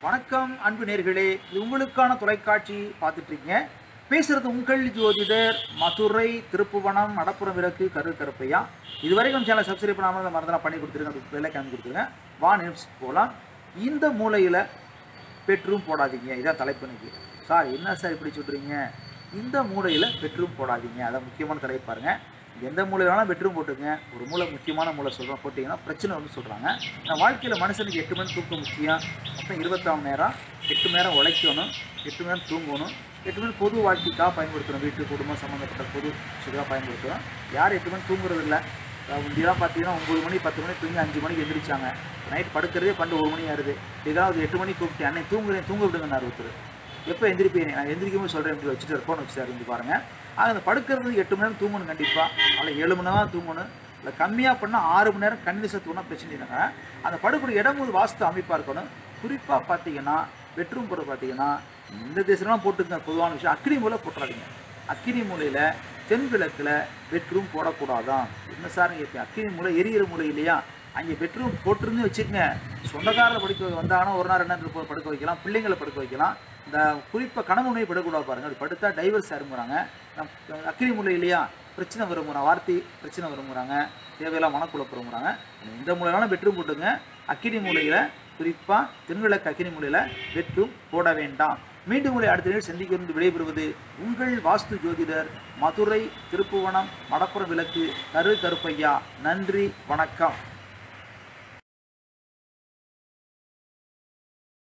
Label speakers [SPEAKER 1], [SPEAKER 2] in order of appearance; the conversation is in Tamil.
[SPEAKER 1] வணக்கம் அன்பு நேர்களே இது உங்களுக்கான தொலைக்காட்சி பார்த்துட்டு இருக்கீங்க பேசுறது உங்கள் ஜோதிடர் மதுரை திருப்புவனம் மடப்புறம் விளக்கு கரு கருப்பையா இதுவரைக்கும் சேனல் சப்ஸ்கிரைப் பண்ணாமல் அதை மறந்துலாம் பண்ணி கொடுத்துருங்க அது வெள்ளை காமி கொடுத்துருங்க வா நியூஸ் போகலாம் இந்த மூலையில் பெட்ரூம் போடாதீங்க இதான் தலைப்பு இன்னைக்கு சார் என்ன சார் இப்படி சொல்கிறீங்க இந்த மூலையில் பெட்ரூம் போடாதீங்க அதான் முக்கியமான தலைப்பு பாருங்க எந்த மூலை வேணாலும் பெட்ரூம் போட்டுங்க ஒரு மூலை முக்கியமான மூலை சொல்கிறோம் போட்டிங்கன்னா பிரச்சனை வந்து சொல்கிறாங்க நான் வாழ்க்கையில் மனுஷனுக்கு எட்டு மணி தூக்கம் முக்கியம் மொத்தம் இருபத்தாறு மணி நேரம் எட்டு மணி நேரம் உழைக்கணும் எட்டு மணி நேரம் தூங்கணும் எட்டு மணி பொது வாழ்க்கைக்காக பயன்படுத்தணும் வீட்டு குடும்பம் சம்மந்தப்பட்ட பொது விஷயத்துக்காக பயன்படுத்தணும் யார் எட்டு மணி தூங்குறது இல்லை முந்தியெல்லாம் பார்த்தீங்கன்னா ஒம்பது மணி பத்து மணி தூங்கி அஞ்சு மணிக்கு எந்திரிச்சாங்க நைட் படுக்கிறதே பண்டு ஒரு மணி ஆகுது ஏதாவது எட்டு மணிக்கு கூப்பிட்டு அன்னை தூங்குறேன் தூங்க விடுங்கன்னாரு ஒருத்தர் எப்போ எந்திரிப்பீங்க நான் எந்திரிக்கும் சொல்கிறேன் இப்படி வச்சுட்டு ஃபோன் வச்சுட்டாரு இருந்து பாருங்க ஆக அந்த படுக்கிறது எட்டு மணி நேரம் தூங்கணும் கண்டிப்பாக அதில் ஏழு மணி நேரம் தூங்கணும் இல்லை கம்மியாக பண்ணால் ஆறு மணி நேரம் கண்டினியூஸாக தூங்கினா பிரச்சனை இல்லைங்க அந்த படுக்கூடிய இடம் ஒரு வாஸ்து அமைப்பாக இருக்கணும் குறிப்பாக பார்த்தீங்கன்னா பெட்ரூம் போட பார்த்தீங்கன்னா இந்த தேசம்லாம் போட்டுங்க பொதுவான விஷயம் அக்னி மூலை போட்டுறாதீங்க அக்கினி மூலையில் தென்கிழக்கில் பெட்ரூம் போடக்கூடாதான் என்ன சார் கேட்பேன் அக்கினி மூலை எரியிற மூலை இல்லையா அங்கே பெட்ரூம் போட்டுருந்து வச்சுக்கங்க சொந்தக்காரில் படுக்க வந்தாங்கன்னா ஒரு நாள் ரெண்டு நாள் படுக்க வைக்கலாம் பிள்ளைங்களை படுக்க வைக்கலாம் இந்த குறிப்பாக கணவனையும் படக்கூடாது பாருங்க அது படுத்தா டைவர்ஸ் ஆரம்புறாங்க அக்கினி மூலை இல்லையா பிரச்சனை வருங்கிறாங்க வார்த்தை பிரச்சனை வருங்கிறாங்க தேவையெல்லாம் மனக்குழப்பறங்கிறாங்க எந்த மூலையினாலும் பெட்ரூம் போட்டுங்க அக்கினி மூலையில் குறிப்பாக தென்கிழக்கு அக்கினி மூலையில் பெட்ரூம் போட வேண்டாம் மீண்டும் உங்களை அடுத்த நேரம் சந்திக்கிறது விடைபெறுவது உங்கள் வாஸ்து ஜோதிடர் மதுரை திருப்புவனம் மடப்புறம் விளக்கு கரு கருப்பையா நன்றி வணக்கம்